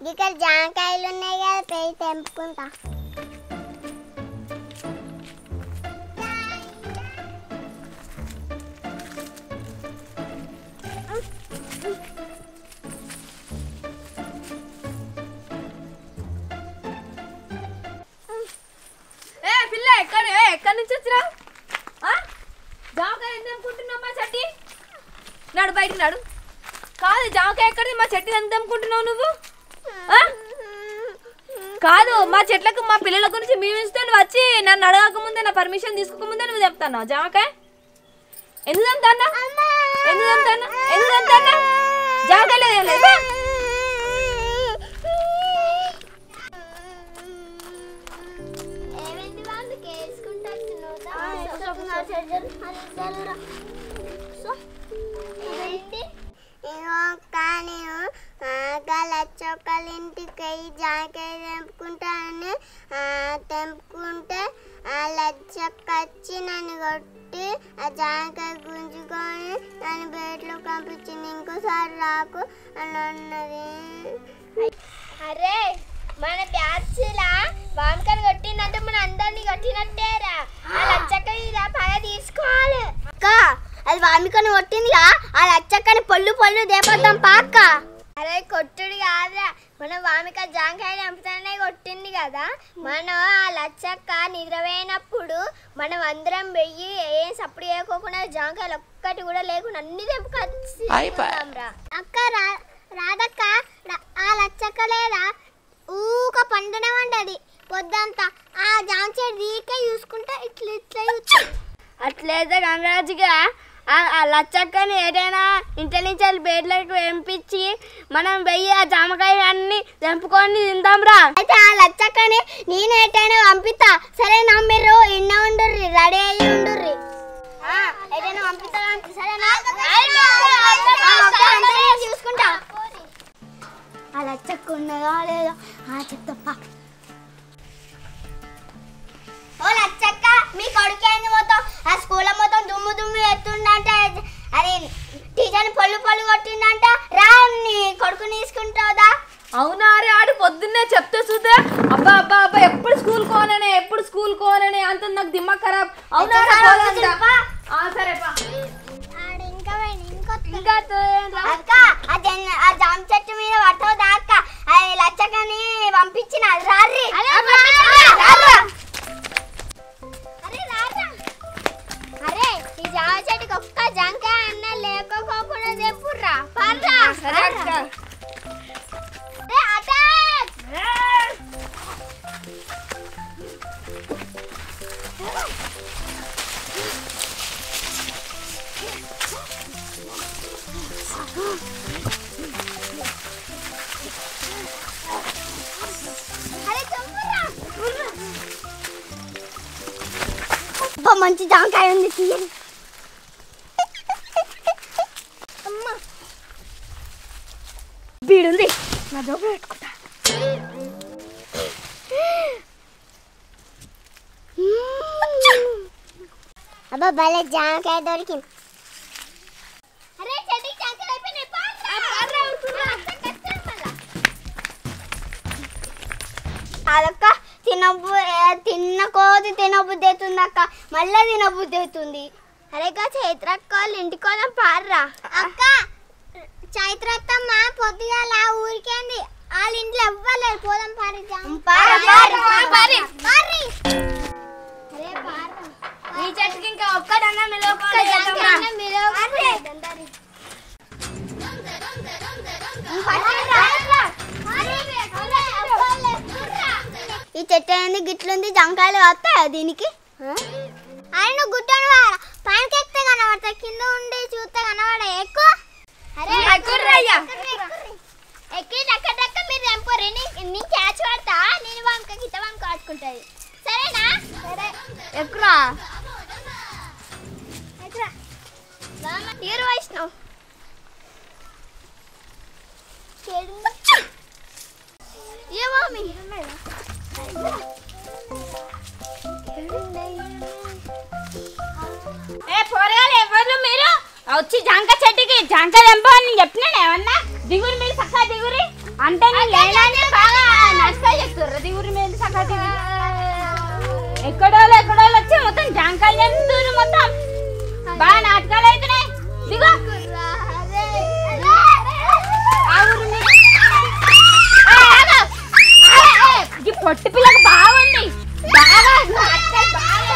ఇక్కడ జామకాయలు ఉన్నాయి కదా పోయి తెంపుకుంటా ఏ పిల్ల ఎక్కడ ఏ, ఎక్కడి నుంచి వచ్చినావు ఆ? జామకాయ ఎంత అమ్ముకుంటున్నావు మా చెట్టి నాడు బయటికి నాడు కాదు జామకాయ ఎక్కడిది మా చెట్టు ఎంత అమ్ముకుంటున్నావు నువ్వు ఆ? కాదు మా చెట్లకు మా పిల్లల గురించి మీ ఇస్తే నువ్వు వచ్చి నన్ను అడగక ముందే నా పర్మిషన్ తీసుకోక ముందే నువ్వు చెప్తాను జామకాయ ఎందుకు అంతా ఎందుకు అంతా ఎందుకు అంతా జామకాయ లేదు ఏం లేదు ఏమైంది వాళ్ళు కేసుకుంటా నేను లచ్చొక్కల ఇంటికి వెళ్ళి జాంకాయ తెంపుకుంటానని ఆ, తెంపుకుంటే ఆ లచ్చక్క వచ్చి నన్ను కొట్టి ఆ జాంకాయ గుంజుకొని నన్ను బయటలో పంపించింది ఇంకోసారి రాకు అని అన్నది అరే మన బ్యాచ్ లా వామకని కొట్టిందంటే మన అందరినీ కొట్టినట్టేరా ఆ లచ్చక్క మీద పగ తీసుకోవాలి అక్క అది వామికని కొట్టిందిగా ఆ లచ్చక్కని పొల్లు పొల్లు దేపద్దాం పాక్క అరే కొట్టుడు కాదురా మన వామిక జాంకాయ చంపుతానే కొట్టింది కదా మనం ఆ లచ్చక్క నిద్రపోయినప్పుడు మనం అందరం వెయ్యి ఏం సప్పుడు చేయకోకుండా జాంకాయలు ఒక్కటి కూడా లేకుండా అన్ని తెంపుకొచ్చి అక్క రా రాధక్క రా- ఆ లచ్చక్క లేదా ఊక పండునే ఉండదు పొద్దంతా ఆ జామ చెట్టు దీకే చూసుకుంటా ఇట్లా ఇట్లా చూస్తా అట్లయితే గంగరాజుగా ఆ- ఆ లచ్చక్కని ఏదైనా ఇంటి నుంచి వెళ్ళి బేడ్లకు ఎంపించి మనం వెయ్యి ఆ జామకాయ అన్ని తెంపుకొని తిందాంరా అయితే ఆ లచ్చక్కని నేను ఎటైనా పంపిస్తా సరే నా మీరు ఇన్న ఉండుర్రి రెడీ అయ్యి ఉండుర్రి ఏదైనా పంపిస్తా సరేనా ఆ, ఓకే, అంతా నేను చూసుకుంటా ఆ లచ్చక్క ఉన్నదా లేదా ఆ చెప్తా ఓ లచ్చక్క మీ కొడుకు ఏంది మొత్తం ఆ స్కూల్ మొత్తం దుమ్ము దుమ్ము ఎత్తుండంటే అది టీచర్ పొల్లు పొల్లు కొట్టిందంట రా నీ కొడుకు తీసుకుంటావుదా అవునా అరే ఆడు పొద్దున్నే చెప్తే చూద్దా అబ్బా అబ్బా అబ్బా ఎప్పుడు స్కూల్ కోననే ఎప్పుడు స్కూల్ కోననే అంత నాకు దిమ్మ ఖరాబ్ అవునా రా, ఎట్లా పోదాం రోజులు రా. పా? ఆ, సరే పా ఇంకా ఇంకా అక్క ఆ జన్- ఆ జామ చెట్టు మీద పట్టవుదా అక్క అది లచ్చకని పంపించిన రారి అరే ఈ జామ చెట్టుకి ఒక్క జంకాయ అన్న లేకపోకుండా చెప్పుర్రా పర్రా సరే అక్క ఏ, అటాక్! అరే చంపురా! అబ్బా, మంచి జామకాయ ఉంది తీయండి అమ్మా బీడుంది నా జోబు పెట్టుకుంటా అబ్బా భలే జామకాయ దొరికింది అరే చెట్టుకి జామకాయలు అయిపోయినాయి అదక్క తినబు ఏ, తిన్న కోది తినబుద్ధి అవుతుంది అక్క మళ్ళీ తినబుద్ధి అవుతుంది అరే గా చైత్రక్క వాళ్ళు ఇంటికి పోదాం పార్రా అక్క చైత్రత్తమ్మ పొద్దుగాల ఊరికేంది వాళ్ళ ఇంట్లో ఎవ్వలేదు పోదాం పారి పారి పారి అరే పార్రా ఈ చెట్టుకి ఇంకా ఒక్కడన్నా మిలవకుండా ఈ చెట్టు ఏంది గిట్లుంది జంకాయలు వస్తాయా దీనికి ఆయన నువ్వు గుట్టను పైనకి ఎక్కితే కనబడతా కింద ఉండి చూస్తే కనబడ ఎక్కువ అరే ఎక్కుర్రా అయ్యా. ఎక్కి డక్క డక్క మీరు తెంపరు నీ క్యాచ్ పడతా నేను వంక గిట్ట వంక ఆడుకుంటుంది సరేనా సరే ఎక్కురా ఇరు వైష్ణవ్ ఏ మామి ఏ పోరగాలు ఎవరు మీరు వచ్చి జాంక చెట్టుకి జాంక తెంప అని చెప్పినాను ఏమన్నా దిగురు మీరు చక్కగా దిగురి అంటే నీ లేదని బాగా నష్టాలు చెప్తుర్రు అది ఊరి మీద సంగతి ఎక్కడో ఎక్కడో వచ్చి మొత్తం జాంకాయలు చెప్తున్నారు మొత్తం బాగా నాటకాలు అవుతున్నాయి దిగో ఆ ఊరి మీద ఆ, ఆగు. ఆ, ఏ, ఈ పొట్టి పిల్లకు బాగుంది బాగా నాటకాలు బాగా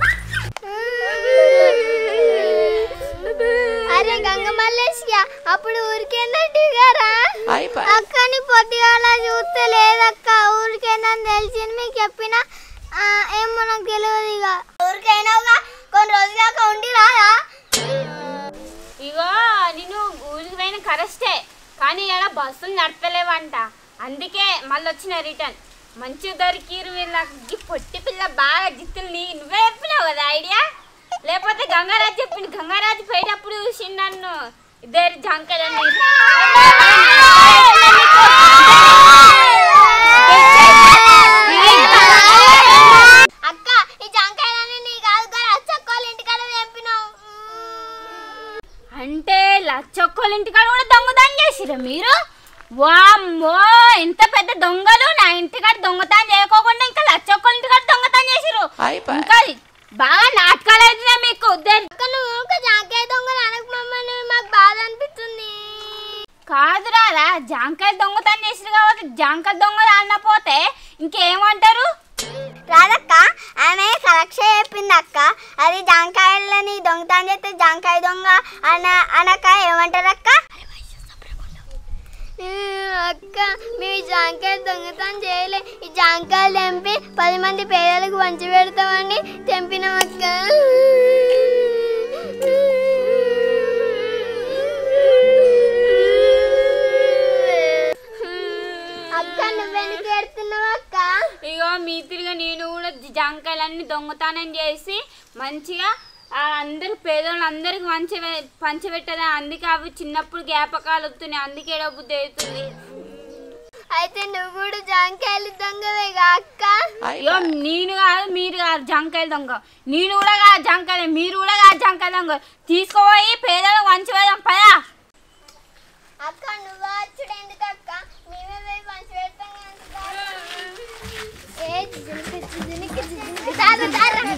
అరే గంగ మల్లేషియా అప్పుడు ఊరికేందంటిగారా అక్కని పొద్దుగాల చూస్తే లేదక్క ఊరికేందని తెలిసింది మీకు చెప్పిన ఆ, ఏమో నాకు తెలియదు ఇక ఊరికైనావుగా కొన్ని రోజులాగా ఉండి రాదా ఇగో నేను ఊరికి పోయిన కరెస్టే కానీ ఇక్కడ బస్సులు నడపలేవంట అందుకే మళ్ళీ వచ్చిన రిటర్న్ మంచి దొరికిరు వీళ్ళకి ఈ పొట్టి పిల్ల బాగా జిత్తులు నీ నువ్వే చెప్పినావు కదా ఐడియా లేకపోతే గంగారాజు చెప్పింది గంగారాజు పోయేటప్పుడు చూసి నన్ను ఇద్దరు జంకలండి అక్క ఈ జాంకాయలన్నీ నీ కాదు కానీ అచ్చక్కోళ్ళ ఇంటికాడ తెంపినావు అంటే లచ్చొక్కల ఇంటికాడ కూడా దొంగతనం చేసిరా మీరు వామ్మో ఎంత పెద్ద దొంగలు నా ఇంటికాడ దొంగతనం చేయకోకుండా ఇంకా లచ్చొక్కల ఇంటికాడ దొంగతనం చేసిరు ఇంకా బాగా నాటకాలు అవుతున్నాయి మీకు ఉద్దేశం అక్క నువ్వు ఒక జాంకాయ దొంగలు అనకు మమ్మల్ని మాకు బాధ అనిపిస్తుంది కాదురా జాంకాయ దొంగతనం చేసిరు కాబట్టి జాంకాయ దొంగలు అన్నపోతే ఇంకేమంటారు రాదక్క ఆమె కలక్ష చెప్పింది అక్క అది జాంకాయలని దొంగతనం చేస్తే జాంకాయ దొంగ అన అనక ఏమంటారు అక్క అక్క మేము ఈ జాంకాయ దొంగతనం చేయలే ఈ జాంకాయలు తెంపి పది మంది పేదలకు పంచి పెడతామని తెంపినాం అక్క అక్క నువ్వెందుకు ఏడుతున్నావు అక్క ఇగో మీ తిరిగా నేను కూడా జాంకాయలన్నీ దొంగతనం చేసి మంచిగా ఆ అందరు పేదోళ్ళు అందరికి మంచి పంచబెట్టదా అందుకే అవి చిన్నప్పుడు జ్ఞాపకాలు వస్తున్నాయి అందుకే ఏడో బుద్ధి అవుతుంది అయితే నువ్వు కూడా జాంకాయలు దొంగవేగా అక్క అయ్యో నేను కాదు మీరు కాదు జంకాయలు దొంగ నేను కూడా కాదు జంకాయలు మీరు కూడా కాదు జంకాయలు దొంగ తీసుకుపోయి పేదలకు మంచి వేద్దాం పదా అక్క నువ్వు వచ్చుడు ఎందుకు అక్క మేమే పోయి పంచి పెడతాం ఏ జిజునికి జిజునికి జిజునికి తాత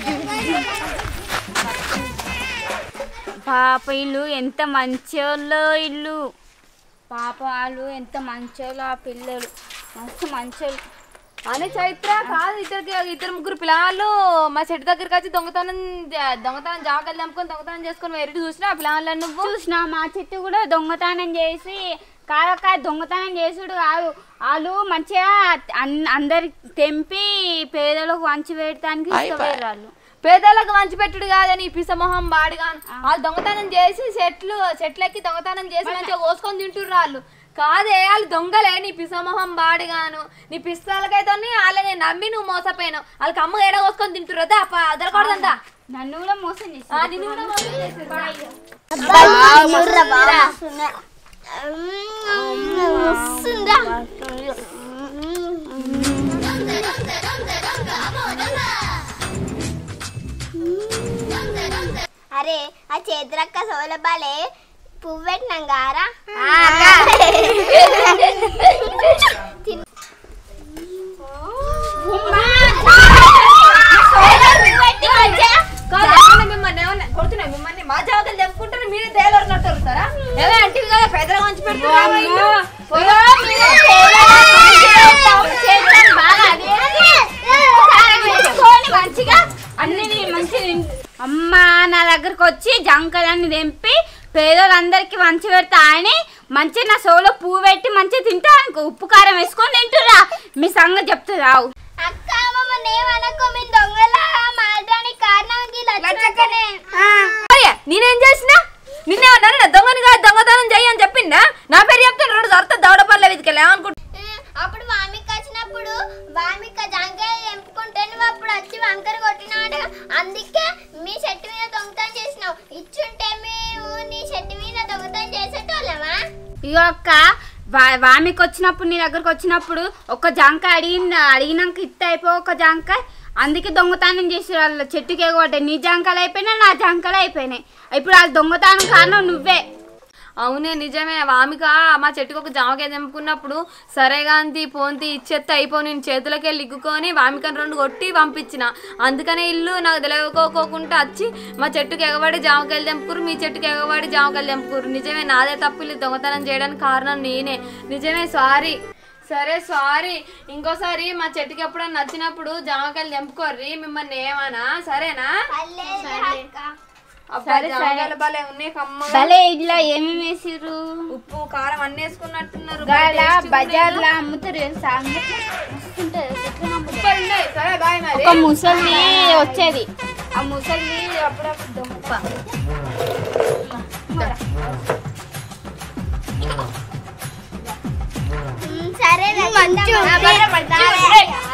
పాప ఇల్లు ఎంత మంచోళ్ళో ఇల్లు పాప వాళ్ళు ఎంత మంచోళ్ళు ఆ పిల్లలు మస్తు మంచోళ్ళు అని చైత్ర కాదు ఇద్దరికి ఇద్దరు ముగ్గురు పిల్లలు మా చెట్టు దగ్గరికి వచ్చి దొంగతనం జ- దొంగతనం జామకాయలు తెంపుకొని దొంగతనం చేసుకొని ఎరుడు చూసినా ఆ పిల్లలను నువ్వు చూసిన మా చెట్టు కూడా దొంగతనం చేసి కాదక్క దొంగతనం చేసుడు కాదు వాళ్ళు మంచిగా అన్- అందరికి తెంపి పేదలకు వంచి పెడతానికి ఇష్టపోయారు వాళ్ళు పేదలకు మంచి పెట్టుడు కాదని ఈ పిసమొహం బాడిగా వాళ్ళు దొంగతనం చేసి చెట్లు చెట్లకి దొంగతనం చేసి మంచిగా కోసుకొని తింటుర్రు వాళ్ళు కాదే వాళ్ళు దొంగలే నీ పిసమొహం బాడిగాను నీ పిస్తాలకైతే వాళ్ళని నమ్మి నువ్వు మోసపోయినావు వాళ్ళకి అమ్మ ఏడ కోసుకొని తింటుర్రదా అదరకూడదంతా నన్ను కూడా మోసం చేసి ఆ, నిన్ను కూడా మోసం చేసిర్రు. వస్తుందా అరే ఆ చేతులక్క సోలబాలే పువ్వు పెట్టినాం గారా కాదు, ఏమన్నా మిమ్మల్ని ఏమన్నా కొడుతున్నాయి మిమ్మల్ని మా జాగ్రత్తలు చెప్పుకుంటారు మీరే తేలరినట్టు వస్తారా ఏదో అంటే కదా పెద్దగా మంచి పెడుతున్నారు ఇల్లు. పోయో, మీరే మంచిగా అన్ని మంచిగా అమ్మ నా దగ్గరకు వచ్చి జంకలన్నీ తెంపి పేదోళ్ళందరికీ మంచి పెడతా అని మంచి నా సోలో పువ్వు పెట్టి మంచిగా తింటా అనుకో ఉప్పు కారం వేసుకొని తింటురా మీ సంగతి చెప్తా రావు అక్క మమ్మల్ని ఏమనకో మేము దొంగలా మారడానికి కారణం ఈ లచ్చక్కనే అయ్యా, నేనేం చేసినా నిన్నేమన్నా దొంగని కాదు దొంగతనం చెయ్యి అని చెప్పిందా నా పేరు చెప్తే రెండు దొరత దౌడపల్ల వెతికెళ్ళి ఏమనుకుంటా అప్పుడు వామిక వచ్చినప్పుడు వామిక జాంకాయ ఎంపుకుంటే నువ్వు అప్పుడు వచ్చి వంకర కొట్టినాడు అందుకే మీ చెట్టు మీద దొంగతనం చేసినావు ఇచ్చుంటే మేము నీ చెట్టు మీద దొంగతనం చేసేటోళ్ళమా ఇగో అక్క వా- వామికి వచ్చినప్పుడు నీ దగ్గరకు వచ్చినప్పుడు ఒక జాంకాయ అడిగిన అడిగినాక ఇత్త అయిపో ఒక జాంకాయ అందుకే దొంగతనం చేసి వాళ్ళ చెట్టుకి ఎగొట్టాయి నీ జాంకాయలు అయిపోయినాయి నా జాంకాయలు అయిపోయినాయి ఇప్పుడు వాళ్ళు దొంగతనం కారణం నువ్వే అవునే నిజమే వామిక మా చెట్టుకు ఒక జామకాయ తెంపుకున్నప్పుడు సరే గాంతి పోంతి ఇచ్చేస్తే అయిపో నేను చేతులకి వెళ్ళి ఇగ్గుకొని వామికని రెండు కొట్టి పంపించిన అందుకనే ఇల్లు నాకు తెలియకోకుండా వచ్చి మా చెట్టుకి ఎగబడి జామకాయలు తెంపుకురు మీ చెట్టుకి ఎగబడి జామకాయలు తెంపుకురు నిజమే నాదే తప్పు ఇల్లు దొంగతనం చేయడానికి కారణం నేనే నిజమే సారీ సరే సారీ ఇంకోసారి మా చెట్టుకి ఎప్పుడన్నా నచ్చినప్పుడు జామకాయలు తెంపుకోర్రి మిమ్మల్ని ఏమన్నా సరేనా అబ్బా జామకాయలు భలే ఉన్నాయి కమ్మగా భలే ఇట్లా ఏమేమి వేసిర్రు ఉప్పు కారం అన్ని వేసుకున్నట్టున్నారు గాడ టేస్టీగా ఉన్నాయి. బజార్లో అమ్ముతారు తెలుసా మస్తుంటది ఎట్లా అమ్ముతారు? సూపర్ ఉన్నాయి. సరే బాయ్ మరి ఒక ముసలి వచ్చేది ఆ ముసలి అప్పుడప్పుడు దొంగ సరే మంచి